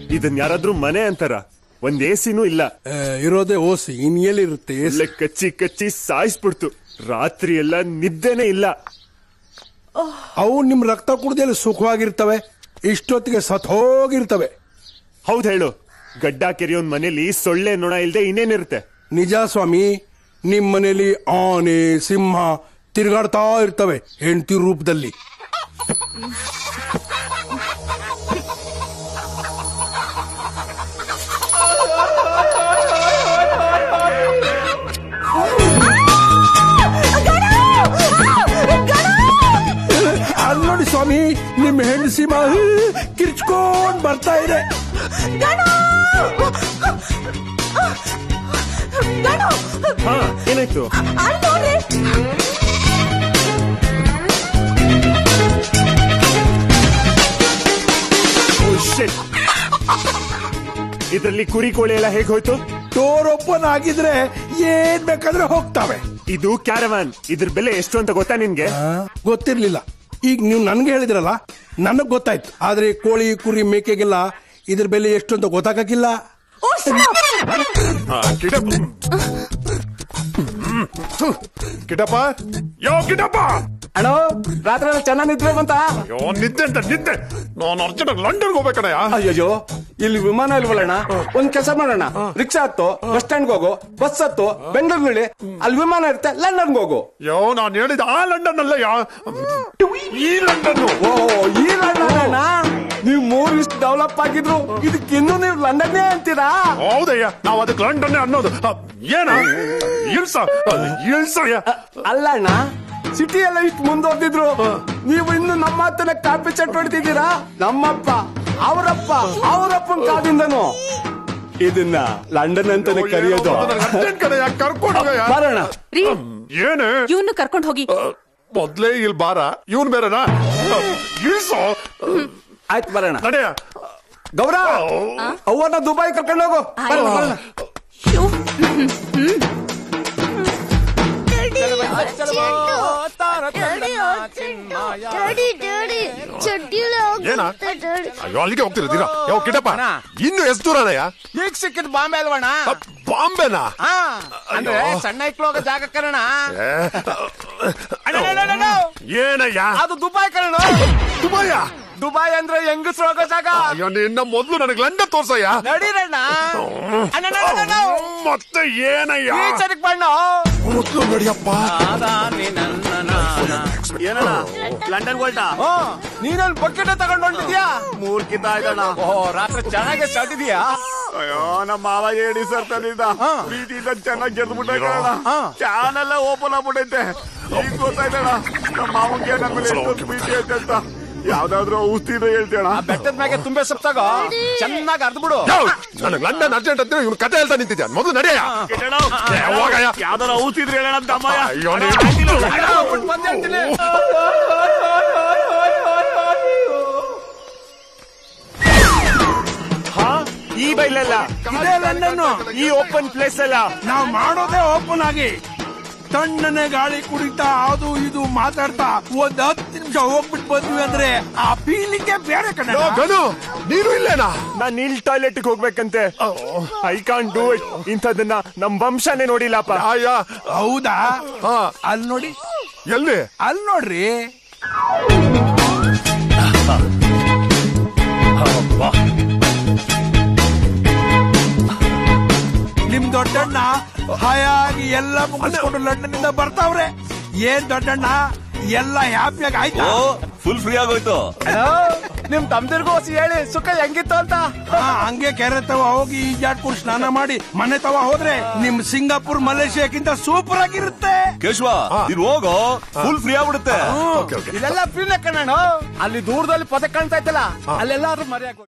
ಇದನ್ ಯಾರಾದ್ರೂ ಮನೆ ಅಂತಾರ ಒಂದ್ ಎಸಿನೂ ಇಲ್ಲ ಆ, ಇರೋದೇ ಓಸಿ ಇನ್ ಎಲ್ಲಿರುತ್ತೆ ಎಲ್ಲ ಕಚ್ಚಿ ಕಚ್ಚಿ ಸಾಯಿಸ್ಬಿಡ್ತು ರಾತ್ರಿ ಎಲ್ಲ ನಿದ್ದೆನೆ ಇಲ್ಲ ಅವು ನಿಮ್ ರಕ್ತ ಕುಡ್ದಲ್ಲಿ ಸುಖವಾಗಿರ್ತವೆ ಇಷ್ಟೊತ್ತಿಗೆ ಸತ್ ಹೋಗಿರ್ತವೆ ಹೌದ್ ಹೇಳು ಗಡ್ಡ ಕೆರೆಯೋನ್ ಮನೇಲಿ ಸೊಳ್ಳೆ ನೊಣ ಇಲ್ದೆ ಇನ್ನೇನಿರುತ್ತೆ ನಿಜ ಸ್ವಾಮಿ ನಿಮ್ ಮನೇಲಿ ಆನೆ ಸಿಂಹ ತಿರುಗಾಡ್ತಾ ಇರ್ತವೆ ಹೆಂಡತಿ ರೂಪದಲ್ಲಿ ಅಲ್ಲಿ ನೋಡಿ ಸ್ವಾಮಿ ನಿಮ್ ಹೆಣ್ಣು ಸಿಂಹ ಕಿರ್ಚ್ಕೊಂಡ್ ಬರ್ತಾ ಇದೆ ಹಾ ಏನಾಯ್ತು ಇದ್ರಲ್ಲಿ ಕುರಿ ಕೋಳಿ ಎಲ್ಲ ಹೇಗ್ ಹೋಯ್ತು ಡೋರ್ ಓಪನ್ ಆಗಿದ್ರೆ ಏನ್ ಬೇಕಾದ್ರೆ ಹೋಗ್ತಾವೆ ಇದು ಕ್ಯಾರವಾನ್ ಇದ್ರ ಬೆಲೆ ಎಷ್ಟು ಅಂತ ಗೊತ್ತಾ ನಿನ್ಗೆ ಗೊತ್ತಿರ್ಲಿಲ್ಲ ಈಗ ನೀವು ನನ್ಗೆ ಹೇಳಿದ್ರಲ್ಲ ನನಗ್ ಗೊತ್ತಾಯ್ತು ಆದ್ರೆ ಕೋಳಿ ಕುರಿ ಮೇಕೆಗೆಲ್ಲ ಇದ್ರ ಬೆಲೆ ಎಷ್ಟು ಅಂತ ಗೊತ್ತಾಗಕ್ಕಿಲ್ಲ ಕಿಟಪ್ಪ ಯೋ ಕಿಟಪ್ಪ ಅಣ್ಣ ರಾತ್ರಿ ಚೆನ್ನಾಗಿ ನಿದ್ರೆ ಬಂತ ಯೋ ನಿದ್ದೆ ಅಂತ ನಿದ್ದೆ ನಾನು ಅರ್ಜೆಂಟ್ ಲಂಡನ್ಗೆ ಹೋಗ್ಬೇಕಣಯ್ಯ ಅಯ್ಯೋ ಇಲ್ಲಿ ವಿಮಾನ ಇಲ್ವಲ್ಲಣ್ಣ ಒಂದ್ ಕೆಲಸ ಮಾಡೋಣ ರಿಕ್ಷಾ ಹತ್ತು ಬಸ್ ಸ್ಟ್ಯಾಂಡ್ ಹೋಗು ಬಸ್ ಹತ್ತು ಬೆಂಗಳೂರಿನಲ್ಲಿ ಅಲ್ಲಿ ವಿಮಾನ ಇರುತ್ತೆ ಲಂಡನ್ಗೆ ಹೋಗು ಯೋ ನಾನು ಹೇಳಿದ ಆ ಲಂಡನ್ ಅಲ್ಲ ಯಾ ಈ ಲಂಡನ್ ಓ ಈ ಲಂಡನ್ ಅಣ್ಣ ನೀವು ಮೂರ್ ಇಷ್ಟು ಡೆವಲಪ್ ಆಗಿದ್ರು ಇದಕ್ಕಿನ್ನೂ ನೀವು ಲಂಡನ್ನೇ ಅಂತೀರಾ ಹೌದಯ್ಯ ನಾವು ಅದಕ್ಕೆ ಲಂಡನ್ ಅನ್ನೋದು ಅ, ಏನ ಇಳ್ಸ ಇಳ್ಸಯ್ಯ ಅಲ್ಲ ಅಣ್ಣ ಸಿಟಿ ಎಲ್ಲ ಇಷ್ಟು ಮುಂದುವರೆದಿದ್ರು ನೀವು ಇನ್ನು ನಮ್ಮ ಮಾತನ್ನ ಕಾಪಿ ಚಟ್ ಹೊಡ್ತಿದ್ದೀರಾ ನಮ್ಮಪ್ಪ ಅವರಪ್ಪ ಅವರಪ್ಪನ ಕಾದಿಂದನು ಇದನ್ನ ಲಂಡನ್ ಅಂತಾನೆ ಕರೆಯೋದು ಅರ್ಜೆಂಟ್ ಕಡೆಯ ಕರ್ಕೊಂಡು ಹೋಗಯ್ಯ ಬರೋಣ ರೀ ಏನೇ ಇವ್ನು ಕರ್ಕೊಂಡು ಹೋಗಿ ಅ, ಮೊದ್ಲೇ ಇಲ್ಲಿ ಬಾರ ಇವನ್ ಬೇರೆನಾ ಅ, ಇಳ್ಸೋ ಆಯ್ತು ಬರೋಣ ನಡೆಯ ಗೌರ ಅವ್ವನ್ನ ದುಬೈ ಕರ್ಕೊಂಡು ಹೋಗು ಬರೋಣ, ಬರೋಣ. ಅಯ್ಯೋ. ಡ್ಯಾಡಿ ಡ್ಯಾಡಿ ಚಡ್ಡಿಲೇ ಏನ ಹೋಗುತ್ತೆ ಡ್ಯಾಡಿ ಅಯ್ಯೋ ಅಲ್ಲಿಗೆ ಹೋಗ್ತಿರ್ತೀರಾ ಯಾವ ಕಿಟಪ್ಪ ಅಣ್ಣ. ಇನ್ನು ಎಷ್ಟು ದೂರ ಅಣ್ಣಯ್ಯ ಈಗ ಸಿಕ್ಕಿದ್ ಬಾಂಬೆ ಅಲ್ವಣ್ಣ ಅ, ಬಾಂಬೆನಾ ಹಾ ಅಂದ್ರೆ ಅಯ್ಯೋ. ಸಣ್ಣ ಇಕ್ಳು ಹೋಗೋ ಜಾಗ ಕರಣ ಏ, ಅಣ್ಣ ಏನಯ್ಯ ಅದು ದುಬೈ ಕರಣ ದುಬಾಯ ದುಬೈ ಅಂದ್ರೆ ಹೆಂಗಸ್ರು ಹೋಗೋ ಜಾಗ ಅಯ್ಯೋ ನಿನ್ನ ಮೊದ್ಲು ನನಗೆ ಲಂಡನ್ ತೋರ್ಸಯ್ಯ ನಡೀರಣ್ಣ ಅಣ್ಣ, ಅಣ್ಣ, ಅಣ್ಣ, ಅಣ್ಣ. ಮತ್ತೆ ಏನಯ್ಯ ಈ ಸರಿಗೆ ಬಣ್ಣ ಮೊದ್ಲು ನಡಿಯಪ್ಪ ಏನಣ್ಣ ಲಂಡನ್ ಹೊಲ್ಟ ನೀನೊಂದು ಬಕೆಟ್ ತಗೊಂಡು ಹೊಂಟಿದ್ಯಾ ಮೂರ್ ಕಿತ್ತ ಆಯ್ತಣ್ಣ ಓ ರಾತ್ರಿ ಚೆನ್ನಾಗಿ ಸಾಟಿದ್ಯಾ ಅಯ್ಯೋ ನಮ್ಮ ಮಾವ ಹೇಳಿ ಸರ್ ತಂದಿದ್ದ ಪ್ರೀತಿಯಿಂದ ಚೆನ್ನಾಗಿ ಗೆದ್ದು ಬಿಟ್ಟಣ್ಣ ಚಾನೆಲ್ಲ ಓಪನ್ ಆಗ್ಬಿಟ್ಟೈತೆ ಈಗ ಗೊತ್ತಾಯ್ತಣ್ಣ ನಮ್ಮ ಮಾವನ್ಗೆ ನಮ್ಮ ಮೇಲೆ ಎಷ್ಟೊಂದು ಪ್ರೀತಿ ಐತೆ ಅಂತ ಯಾವ್ದಾದ್ರು ಔಷಧಿ ಇದೆ ಹೇಳ್ತೇಣ ಬೆಟ್ಟದ ಮ್ಯಾಗೆ ತುಂಬೆ ಸಪ್ತಾಗ ಚೆನ್ನಾಗಿ ಅರ್ದ್ ಬಿಡು ನನಗೆ ಲಂಡನ್ ಅರ್ಜೆಂಟ್ ಅಂತ ಇವ್ನು ಕತೆ ಹೇಳ್ತಾ ನಿಂತಿದ್ದ ಮೊದಲು ನಡೆಯ ಹೋಗಯ್ಯ ಯಾವ್ದಾರ ಔಷಧಿ ಇದ್ರೆ ಹೇಳೋಣ ಅಂತ ಅಮ್ಮಯ್ಯ ಅಯ್ಯೋ ನೀನು ಬಂದ್ ಹೇಳ್ತೀನಿ ಹಾ ಈ ಬೈಲಲ್ಲ ಇದೇ ಲಂಡನ್ ಈ ಓಪನ್ ಪ್ಲೇಸ್ ಅಲ್ಲ ನಾವು ಮಾಡೋದೇ ಓಪನ್ ಆಗಿ ತಣ್ಣನೆ ಗಾಳಿ ಕುಡಿತಾ ಅದು ಇದು ಮಾತಾಡ್ತಾ ಒಂದ್ ಹತ್ತು ನಿಮಿಷ ಹೋಗ್ಬಿಟ್ಟು ಬಂದ್ವಿ ಅಂದ್ರೆ ಆ ಫೀಲಿಂಗೇ ಬೇರೆ ಕಣ ಯೋ, ಗನು ನೀನು ಇಲ್ಲೇನಾ ನಾನ್ ಇಲ್ಲಿ ಟಾಯ್ಲೆಟ್ ಹೋಗ್ಬೇಕಂತೆ ಐ ಕಾನ್ ಡೂ ಇಟ್ ಇಂಥದನ್ನ ನಮ್ ವಂಶನೇ ನೋಡಿಲ್ಲಪ್ಪ ಆಯಾ ಹೌದಾ ಹಾ ಅಲ್ಲಿ ನೋಡಿ ಎಲ್ಲಿ ಅಲ್ಲಿ ನೋಡ್ರಿ ನಿಮ್ ದೊಡ್ಡಣ್ಣ ಹಾಯಾಗಿ ಎಲ್ಲ ಮುಗಿಸ್ಕೊಂಡು ಲಂಡನ್ ಇಂದ ಬರ್ತಾವ್ರೆ ಏನ್ ದೊಡ್ಡಣ್ಣ ಎಲ್ಲ ಹ್ಯಾಪಿಯಾಗಿ ಆಯ್ತಾ ಫುಲ್ ಫ್ರೀ ಆಗೋಯ್ತು ನಿಮ್ ತಮ್ದಿರ್ಗೂ ಹೊಸಿ ಹೇಳಿ ಸುಖ ಹೆಂಗಿತ್ತು ಅಂತ ಹಾ, ಹಂಗೆ ಕೆರೆ ತವ ಹೋಗಿ ಈಜಾಡ್ಕೊಂಡು ಸ್ನಾನ ಮಾಡಿ ಮನೆ ತವ ಹೋದ್ರೆ ನಿಮ್ ಸಿಂಗಾಪುರ್ ಮಲೇಷಿಯಾಕ್ಕಿಂತ ಸೂಪರ್ ಆಗಿರುತ್ತೆ ಕೇಶವ ನೀನ್ ಹೋಗೋ ಫುಲ್ ಫ್ರೀ ಆಗ್ಬಿಡುತ್ತೆ ಓಕೆ ಓಕೆ ಇಲ್ಲೆಲ್ಲ ಫ್ರೀನ ಕಣ್ಣ ಅಲ್ಲಿ ದೂರದಲ್ಲಿ ಪದ ಕಾಣ್ತಾ ಇತ್ತಲ್ಲ ಅಲ್ಲೆಲ್ಲಾದ್ರೂ ಮರ್ಯಾಗ